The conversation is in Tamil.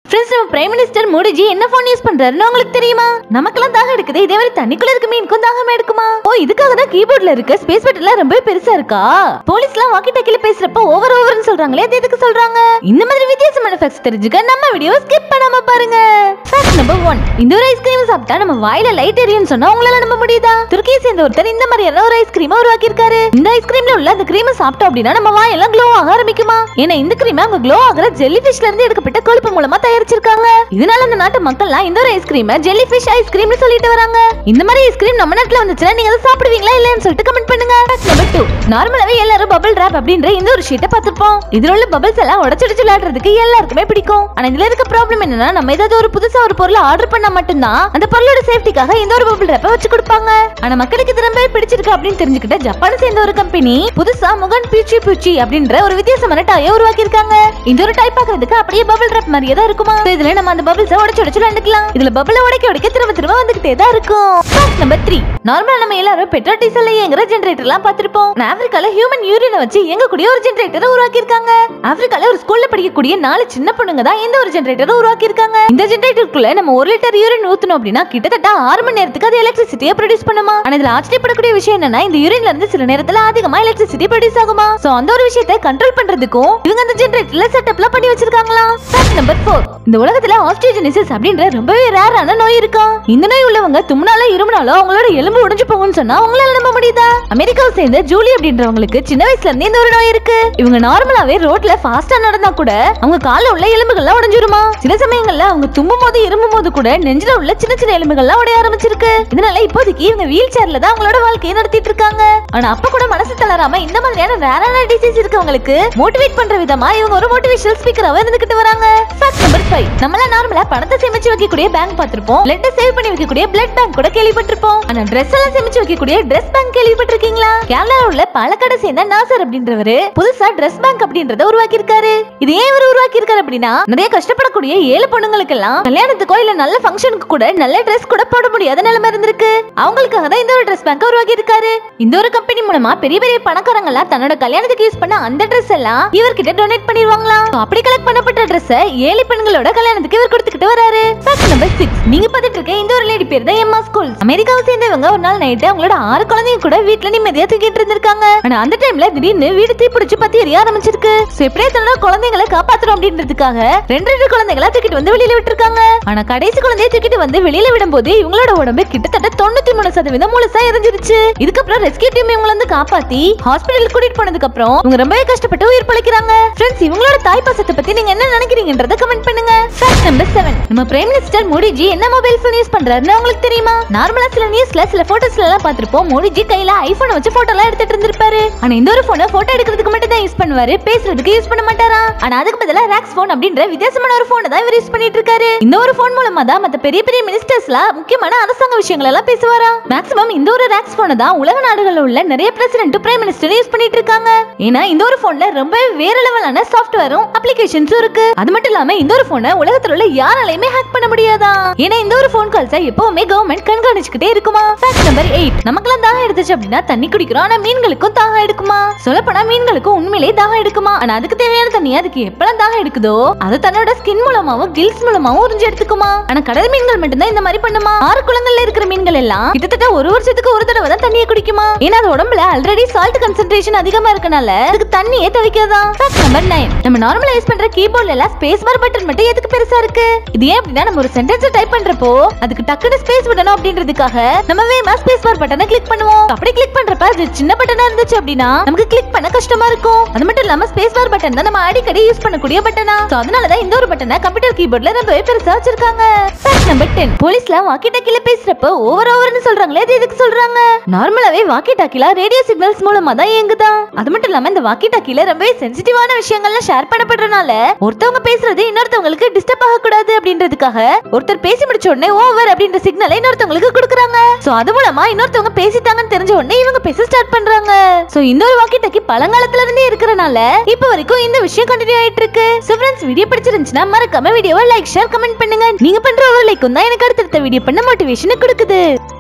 ஃப்ரெண்ட்ஸ் நம்ம பிரைம் மினிஸ்டர் மோடிஜி என்ன போன் யூஸ் பண்றாருன்னு உங்களுக்கு தெரியுமா நமக்கெல்லாம் தாகம் எடுக்குது இதே மாதிரி தண்ணிக்குள்ள இருக்க மீனுக்கும் தாகம் எடுக்குமா ஓ இதுக்காக தான் கீபோர்ட்ல இருக்க ஸ்பேஸ் பட்டன்லாம் ரொம்ப பெருசா இருக்கா போலீஸ்லாம் வாக்கி டாக்கில பேசுறப்ப ஓவர் ஓவர்னு சொல்றாங்களே அது எதுக்கு சொல்றாங்க இந்த மாதிரி வித்தியாசமான ஃபேக்ட்ஸ் தெரிஞ்சுக்க நம்ம வீடியோவை ஸ்கிப் பண்ணாம பாருங்க ஃபேக்ட் நம்பர் ஒன் இந்த ஒரு ஐஸ்கிரீம் சாப்பிட்டா நம்ம வாயில லைட் எரியும்னு சொன்னா உங்களால நம்ப முடியுதா துருக்கியை சேர்ந்த ஒருத்தர் இந்த மாதிரியான ஒரு ஐஸ்கிரீம் உருவாக்கி இருக்காரு இந்த ஐஸ்கிரீம்ல உள்ள அந்த கிரீமை சாப்பிட்டோம் அப்படின்னா நம்ம வாயெல்லாம் க்ளோ ஆக ஆரம்பிக்குமா ஏன்னா இந்த கிரீமை அவங்க க்ளோ ஆகிற ஜெல்லி ஃபிஷ்ல இருந்து எடுக்கப்பட்ட கொழுப்பு மூலமா தயாரிச்சிருக்காங்க இதனால அந்த நாட்டு மக்கள்லாம் இந்த ஒரு ஐஸ்கிரீமை ஜெல்லி ஃபிஷ் ஐஸ்கிரீம்னு சொல்லிட்டு வராங்க இந்த மாதிரி ஐஸ்கிரீம் நம்ம நாட்டுல வந்துச்சுன்னா நீங்க அதை சாப்பிடுவீங்களா இல்லையான்னு சொல்லிட்டு கமெண்ட் பண்ணுங்க நம்பர் டூ நார்மலாவே எல்லாரும் பபிள் ரேப் அப்படின்ற இந்த ஒரு ஷீட்டை பார்த்திருப்போம் இதுல உள்ள பபிள்ஸ் எல்லாம் உடச்சுடிச்சு விளையாடுறதுக்கு எல்லாருக்குமே பிடிக்கும் ஆனா இதுல இருக்க ப்ராப்ளம் என்னன்னா நம்ம ஏதாவது ஒரு புதுசா ஒரு பொருளை ஆர்டர் பண்ணா மட்டும்தான் அந்த பொருளோட சேஃப்டிக்காக இந்த ஒரு பபிள் ரேப்பை வச்சு கொடுப்பாங்க ஆனா மக்களுக்கு இது ரொம்பவே பிடிச்சிருக்கு அப்படின்னு தெரிஞ்சுக்கிட்ட ஜப்பானை சேர்ந்த ஒரு கம்பெனி புதுசா முகன் பூச்சி பூச்சி அப்படின்ற ஒரு வித்தியாசமான டாயை உருவாக்கி இருக்காங்க இந்த ஒரு டாய் பாக்குறதுக்கு அப்படியே பபிள் ரேப் மாதிரியே தான் இருக்குமா So இதுல நம்ம அந்த பபிள்ஸை உடைச்சு உடைச்சு விளையாண்டுக்கலாம் இதுல பபிள உடைக்க உடைக்க திரும்ப திரும்ப வந்துகிட்டே தான் இருக்கும் நம்பர் த்ரீ நார்மலா நம்ம எல்லாரும் பெட்ரோல் டீசல் இயங்குற ஜெனரேட்டர்லாம் பார்த்திருப்போம் ஆனா ஆப்பிரிக்கால ஹியூமன் யூரியனை வச்சு இயங்கக்கூடிய ஒரு ஜெனரேட்டரை உருவாக்கி இருக்காங்க ஆப்பிரிக்கால ஒரு ஸ்கூல்ல படிக்கக்கூடிய நாலு சின்ன பொண்ணுங்க தான் இந்த ஒரு ஜெனரேட்டரை உருவாக்கி இருக்காங்க இந்த ஜெனரேட்டருக்குள்ள நம்ம ஒரு லிட்டர் யூரின் ஊத்தணும் அப்படின்னா கிட்டத்தட்ட ஆறு மணி நேரத்துக்கு அது எலக்ட்ரிசிட்டியை ப்ரொடியூஸ் பண்ணுமா ஆனா இதுல ஆச்சரியப்படக்கூடிய விஷயம் என்னன்னா இந்த யூரின்ல இருந்து சில நேரத்துல அதிகமா எலக்ட்ரிசிட்டி ப்ரொடியூஸ் ஆகுமா சோ அந்த ஒரு விஷயத்தை கண்ட்ரோல் பண்றதுக்கும் இவங்க அந்த ஜெனரேட்டர்ல செட்டப்லாம் பண்ணி வச்சிருக்காங்களாம் ஃபேக்ட் நம்பர் 4 இந்த உலகத்துல ஆஸ்ட்ரோஜெனிசிஸ் அப்படின்ற ரொம்பவே ரேரான நோய் இருக்கா இந்த நோய் உள்ளவங்க தும்னால இருமுனாலோ அவங்களோட எலும்பு உடைஞ்சு போகும்னு சொன்னா உங்களால நம்ப முடியுதா அமெரிக்காவை சேர்ந்த ஜூலி அப்படின்றவங்களுக்கு சின்ன வயசுல இருந்து இந்த ஒரு நோய் இருக்கு இவங்க நார்மலாவே ரோட்ல ஃபாஸ்டா நடந்தா கூட அவங்க கால்ல உள்ள எலும்புகள்லாம் உடைஞ்சிருமா சில சமயங்கள்ல அவங்க தும்பும் போது இருமும் போது கூட நெஞ்சில உள்ள சின்ன சின்ன எலும்புகள்லாம் உடைய ஆரம்பிச்சிருக்கு இதனால இப்போதைக்கு இவங்க வீல் சேர்ல தான் அவங்களோட வாழ்க்கையை நடத்திட்டு இருக்காங்க ஆனா அப்ப கூட மனசு தளராம இந்த மாதிரியான ரேரான டிசீஸ் இருக்கவங்களுக்கு மோட்டிவேட் பண்ற விதமா இவங்க ஒரு மோட்டிவேஷனல் ஸ்பீக்கராக இருந்துகிட்டு வராங்க ஃபேக்ட் நம்பர் 5 நம்மள நார்மலா பணத்தை சேமிச்சு வைக்கக்கூடிய பேங்க் பார்த்திருப்போம் பிளட் சேவ் பண்ணி வைக்கக்கூடிய பிளட் பேங்க் கூட கேள்விப்பட்டிருப்போம் ஆனா Dress எல்லாம் சேமிச்சு வைக்கக்கூடிய Dress பேங்க் கேள்விப்பட்டிருக்கீங்களா கேரளால உள்ள பாலக்காடு சேர்ந்த நாசர் அப்படின்றவரு புதுசா Dress பேங்க் அப்படின்றத உருவாக்கி இருக்காரு இது ஏன் இவர் உருவாக்கி இருக்காரு அப்படின்னா நிறைய கஷ்டப்படக்கூடிய ஏழு பொண்ணுங்களுக்கு எல்லாம் கல்யாணத்துக்கோ இல்ல நல்ல ஃபங்க்ஷனுக்கு கூட நல்ல Dress கூட போட முடியாத நிலைமை இருந்திருக்கு அவங்களுக்காக தான் இந்த ஒரு Dress பேங்க் உருவாக்கி இருக்காரு இந்த ஒரு கம்பெனி மூலமா பெரிய பெரிய பணக்காரங்க எல்லாம் தன்னோட கல்யாணத்துக்கு யூஸ் பண்ண அந்த Dress எல்லாம் இவர்கிட்ட டொனேட் பண்ணிடுவாங்களாம் So, அப்படி கலெக்ட் பண்ணப்பட்ட Dress ஏழை பெண்களோட கல்யாணத்துக்கு இவர் கொடுத்துக்கிட்டு வராரு ஃபேக்ட் நம்பர் சிக்ஸ் நீங்க பார்த்துட்டு இருக்க இந்த ஒரு லேடி பேர் தான் எம்மா ஸ்கூல் அமெரிக்காவை சேர்ந்தவங்க ஒரு நாள் நைட்டு அவங்களோட ஆறு குழந்தைங்க கூட வீட்ல நிம்மதியா தூக்கிட்டு இருந்திருக்காங்க ஆனா அந்த டைம்ல திடீர்னு வீடு தீப்பிடிச்சு பத்தி எரிய ஆரம்பிச்சிருக்கு So, எப்படியே தன்னோட குழந்தைங்களை காப்பாத்தணும் அப்படின்றதுக்காக ரெண்டு ரெண்டு குழந்தைங்களா தூக்கிட்டு வந்து வெளியில விட்டுருக்காங்க ஆனா கடைசி குழந்தைய தூக்கிட்டு வந்து வெளியில விடும்போது இவங்களோட உடம்பு கிட்டத்தட்ட தொண்ணூத்தி மூணு சதவீதம் முழுசா எரிஞ்சிருச்சு இதுக்கப்புறம் ரெஸ்கியூ டீம் இவங்களை வந்து காப்பாத்தி ஹாஸ்பிடல் கூட்டிட்டு போனதுக்கு அப்புறம் இவங்க ரொம்பவே கஷ்டப்பட்டு உயிர் பிழைக்கிறாங்க ஃப்ரெண்ட்ஸ் இவங்களோட தாய் பாசத்தை பத்தி நீங்க என்ன நினைக்கிறீங்கன்றத கமெண்ட் பண்ணுங்க ஃபேக்ட் நம்பர் செவன் நம்ம பிரைம் மினிஸ்டர் மோடிஜி என்ன மொபைல் போன் யூஸ் பண்றாருன்னு உங்களுக்கு தெரியுமா நார்மலா சில நியூஸ்ல சில போட்டோஸ்ல எல்லாம் பார்த்திருப்போம் மோடிஜி கையில ஐபோன் வச்சு போட்டோ எல்லாம் எடுத்துட்டு இருந்திருப்பாரு ஆனா இந்த ஒரு போனை போட்டோ எடுக்கிறதுக்கு மட்டும் தான் யூஸ் பண்ணுவாரு பேசுறதுக்கு யூஸ் பண்ண மாட்டாரா ஆனா அதுக்கு பதிலா ராக்ஸ் போன் அப்படின்ற வித்தியாசமான ஒரு போனை தான் இவர் யூஸ் பண்ணிட்டு இருக்காரு இந்த ஒரு போன் மூலமா தான் மத்த பெரிய பெரிய மினிஸ்டர்ஸ்லாம் முக்கியமான அரசாங்க விஷயங்கள் எல்லாம் பேசுவாரா மேக்ஸிமம் இந்த ஒரு ராக்ஸ் போனை தான் உலக நாடுகள்ல உள்ள நிறைய பிரசிடென்ட் பிரைம் மினிஸ்டர் யூஸ் பண்ணிட்டு இருக்காங்க ஏன்னா இந்த ஒரு போன்ல ரொம்ப வேற லெவலான சாஃப்ட்வேரும் அப்ளிகேஷன்ஸும் இருக்கு அது மட்டும் இல்லாம இந்த ஒரு போனை உலகத்துல உள்ள யாராலையுமே ஹேக் பண்ண முடியாதா ஏன்னா இந்த ஒரு போன் கால்ஸை எப்பவுமே கவர்மெண்ட் கண்காணிச்சுக்கிட்டே இருக்குமா ஃபேக்ட் நம்பர் எயிட் நமக்கெல்லாம் தாகம் எடுத்துச்சு அப்படின்னா தண்ணி குடிக்கிறோம் ஆனா மீன்களுக்கும் தாகம் எடுக்குமா சொல்லப்போனா மீன்களுக்கும் உண்மையிலேயே தாகம் எடுக்குமா ஆனா அதுக்கு தேவையான தண்ணி அதுக்கு எப்பெல்லாம் தாகம் எடுக்குதோ அது தன்னோட ஸ்கின் மூலமாவும் கில்ஸ் மூலமாவும் உறிஞ்சு எடுத்துக்குமா ஆனா கடல் மீன்கள் மட்டும்தான் இந்த மாதிரி பண்ணுமா ஆறு குளங்கள்ல இருக்கிற மீன்கள் எல்லாம் கிட்டத்தட்ட ஒரு வருஷத்துக்கு ஒரு தடவை தான் தண்ணியை குடிக்குமா ஏன்னா அது உடம்புல ஆல்ரெடி சால்ட் கன்சென்ட்ரேஷன் அதிகமா இருக்கனால அதுக்கு தண்ணியே தவிக்காதா ஃபேக்ட் நம்பர் நைன் நம்ம நார்மலா யூஸ் பண்ற கீபோர்ட்ல எல்லாம் ஸ்பேஸ் பார் பட்டன் மட்டும் எதுக்கு பெருசா இருக்கு இது ஏன் அப்படின்னா நம்ம ஒரு சென்டென்ஸ் டைப் பண்றப்போ அதுக்கு டக்குனு ஸ்பேஸ் விடணும் அப்படின்றதுக்காக நம்ம வேமா ஸ்பேஸ் பார் பட்டனை கிளிக் பண்ணுவோம் அப்படி கிளிக் பண்றப்ப அது சின்ன பட்டனா இருந்துச்சு அப்படின்னா நமக்கு கிளிக் பண்ண கஷ்டமா இருக்கும் அது மட்டும் இல்லாம ஸ்பேஸ் பார் பட்டன் தான் நம்ம அடிக்கடி யூஸ் பண்ணக்கூடிய பட்டனா சோ அதனால தான் இந்த ஒரு பட்டனை கம்ப்யூட்டர் கீபோர்ட்ல ரொம்பவே பெருசா வச்சிருக்காங்க ஃபேக்ட் நம்பர் 10 போலீஸ்ல வாக்கி டாக்கில பேசுறப்ப ஓவர் ஓவர்னு சொல்றாங்களே அது எதுக்கு சொல்றாங்க நார்மலாவே வாக்கி டாக்கில ரேடியோ சிக்னல்ஸ் மூலமா தான் இயங்குதா அது மட்டும் இல்லாம இந்த வாக்கி டாக்கில ரொம்பவே சென்சிட்டிவான விஷயங்கள்லாம் ஷேர் பண்ணப்படுறனால ஒருத்தவங்க பேசுறது இன்னொருத்தவங்களுக்கு டிஸ்டர்ப் ஆக கூடாது அப்படின்றதுக்காக ஒருத்தர் பேசி முடிச்ச உடனே ஓவர் அப்படின்ற சிக்னலை இன்னொருத்தவங்களுக்கு கொடுக்குறாங்க சோ அது மூலமா இன்னொருத்தவங்க பேசிட்டாங்கன்னு தெரிஞ்ச உடனே இவங்க பேச ஸ்டார்ட் பண்றாங்க சோ இந்த ஒரு வாக்கி டாக்கி பழங்காலத்துல இருந்தே இருக்கறனால இப்ப வரைக்கும் இந்த விஷயம் கண்டினியூ ஆயிட்டு இருக்கு சோ ஃப்ரெண்ட்ஸ் வீடியோ பிடிச்சிருந்துச்சுன்னா மறக்காம வீடியோவை லைக் ஷேர் கமெண்ட் பண்ணுங்க நீங்க பண்ற ஒரு லைக்கும் தான் எனக்கு அடுத்தடுத்த வீடியோ பண்ண மோட்டிவேஷன் கொடுக்குது